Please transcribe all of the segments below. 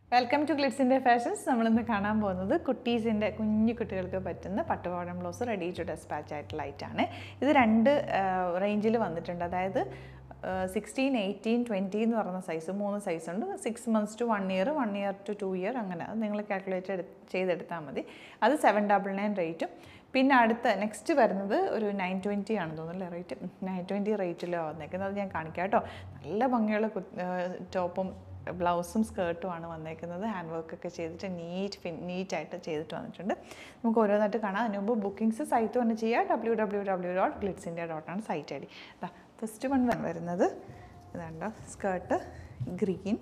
welcome to ഗ്ലിറ്റ്സിൻ്റെ fashions നമ്മളിന്ന് കാണാൻ പോകുന്നത് കുട്ടീസിൻ്റെ കുഞ്ഞു കുട്ടികൾക്ക് പറ്റുന്ന പട്ടുപാടം ബ്ലൗസ് റെഡി ടു ഡെസ്പാച്ച് ആയിട്ടുള്ള ഐറ്റാണ് ഇത് രണ്ട് റേഞ്ചിൽ വന്നിട്ടുണ്ട് അതായത് സിക്സ്റ്റീൻ എയ്റ്റീൻ ട്വൻറ്റി എന്ന് പറയുന്ന സൈസ് മൂന്ന് സൈസ് ഉണ്ട് six months to one year one year to two year അങ്ങനെ അത് നിങ്ങൾ കാൽക്കുലേറ്റ് എടു ചെയ്തെടുത്താൽ മതി അത് സെവൻ ഡബിൾ നയൻ റേറ്റും പിന്നെ അടുത്ത നെക്സ്റ്റ് വരുന്നത് ഒരു നയൻ ട്വൻറ്റി ആണെന്ന് തോന്നുന്നു അല്ലേ റേറ്റ് നയൻ ട്വൻറ്റി റേറ്റിലോ വന്നേക്കുന്നത് അത് ഞാൻ കാണിക്കാം കേട്ടോ നല്ല ഭംഗിയുള്ള ടോപ്പും ബ്ലൗസും സ്കേർട്ടുമാണ് വന്നേക്കുന്നത് ഹാൻഡ് വർക്ക് ഒക്കെ ചെയ്തിട്ട് നീറ്റ് ഫിൻ നീറ്റായിട്ട് ചെയ്തിട്ട് വന്നിട്ടുണ്ട് നമുക്ക് ഓരോന്നായിട്ട് കാണാം അതിന് മുമ്പ് ബുക്കിംഗ്സ് സൈറ്റ് തന്നെ ചെയ്യുക W W W dot glitz India ഡോട്ടാണ് site I D first one വരുന്നത് ഇതാണ്ടോ സ്കേർട്ട് ഗ്രീൻ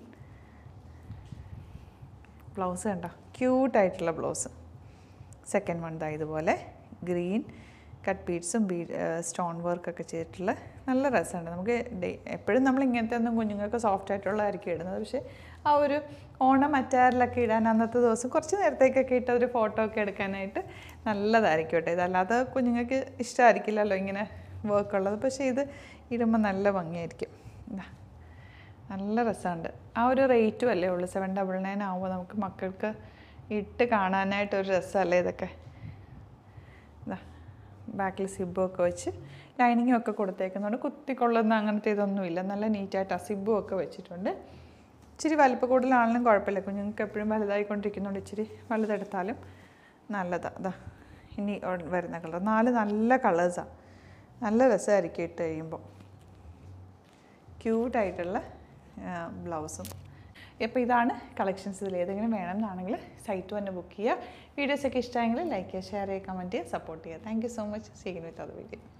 ബ്ലൗസ് കണ്ടോ ക്യൂട്ടായിട്ടുള്ള ബ്ലൗസ് സെക്കൻഡ് വൺ ദാ ഇതുപോലെ ഗ്രീൻ കട്ട് ബീഡ്സും ബീ സ്റ്റോൺ വർക്കൊക്കെ ചെയ്തിട്ടുള്ള നല്ല രസമുണ്ട് നമുക്ക് എപ്പോഴും നമ്മൾ ഇങ്ങനത്തെ ഒന്നും കുഞ്ഞുങ്ങൾക്ക് സോഫ്റ്റ് ആയിട്ടുള്ളതായിരിക്കും ഇടുന്നത് പക്ഷേ ആ ഒരു ഓണം അറ്റാറിലൊക്കെ ഇടാൻ അന്നത്തെ ദിവസം കുറച്ച് നേരത്തേക്കൊക്കെ ഇട്ട ഒരു ഫോട്ടോ ഒക്കെ എടുക്കാനായിട്ട് നല്ലതായിരിക്കും കേട്ടോ ഇതല്ലാതെ കുഞ്ഞുങ്ങൾക്ക് ഇഷ്ടമായിരിക്കില്ലല്ലോ ഇങ്ങനെ വർക്ക് ഉള്ളത് പക്ഷേ ഇത് ഇടുമ്പോൾ നല്ല ഭംഗിയായിരിക്കും ഇതാ നല്ല രസമുണ്ട് ആ ഒരു റേറ്റും അല്ലേ ഉള്ളൂ സെവൻ ഡബിൾ നയൻ ആകുമ്പോൾ നമുക്ക് മക്കൾക്ക് ഇട്ട് കാണാനായിട്ട് ഒരു രസമല്ലേ ഇതൊക്കെ ഇതാ ബാക്കിൽ സിബും ഒക്കെ വെച്ച് ലൈനിങ്ങും ഒക്കെ കൊടുത്തേക്കുന്നുണ്ട് കുത്തിക്കൊള്ളുന്ന അങ്ങനത്തെ ഇതൊന്നുമില്ല നല്ല നീറ്റായിട്ട് ആ സിബും ഒക്കെ വെച്ചിട്ടുണ്ട് ഇച്ചിരി വലിപ്പ കൂടുതലാണെങ്കിലും കുഴപ്പമില്ല കുഞ്ഞുങ്ങൾക്ക് എപ്പോഴും വലുതായിക്കൊണ്ടിരിക്കുന്നുണ്ട് ഇച്ചിരി വലുതെടുത്താലും നല്ലതാണ് അതാ ഇനി വരുന്ന കളർ നാല് നല്ല കളേഴ്സാണ് നല്ല രസമായിരിക്കും ഇട്ട് കഴിയുമ്പോൾ ക്യൂട്ടായിട്ടുള്ള ബ്ലൗസും അപ്പോൾ ഇതാണ് കളക്ഷൻസ് ഇതിൽ ഏതെങ്കിലും വേണമെന്നാണെങ്കിൽ സൈറ്റ് തന്നെ ബുക്ക് ചെയ്യുക വീഡിയോസൊക്കെ ഇഷ്ടമായെങ്കിൽ ലൈക്ക് ചെയ്യുക ഷെയർ ചെയ്യുക കമൻറ്റ് ചെയ്യുക സപ്പോർട്ട് ചെയ്യുക താങ്ക് യു സോ മച്ച് സീഗിൻ വിത്ത് അത് വീഡിയോ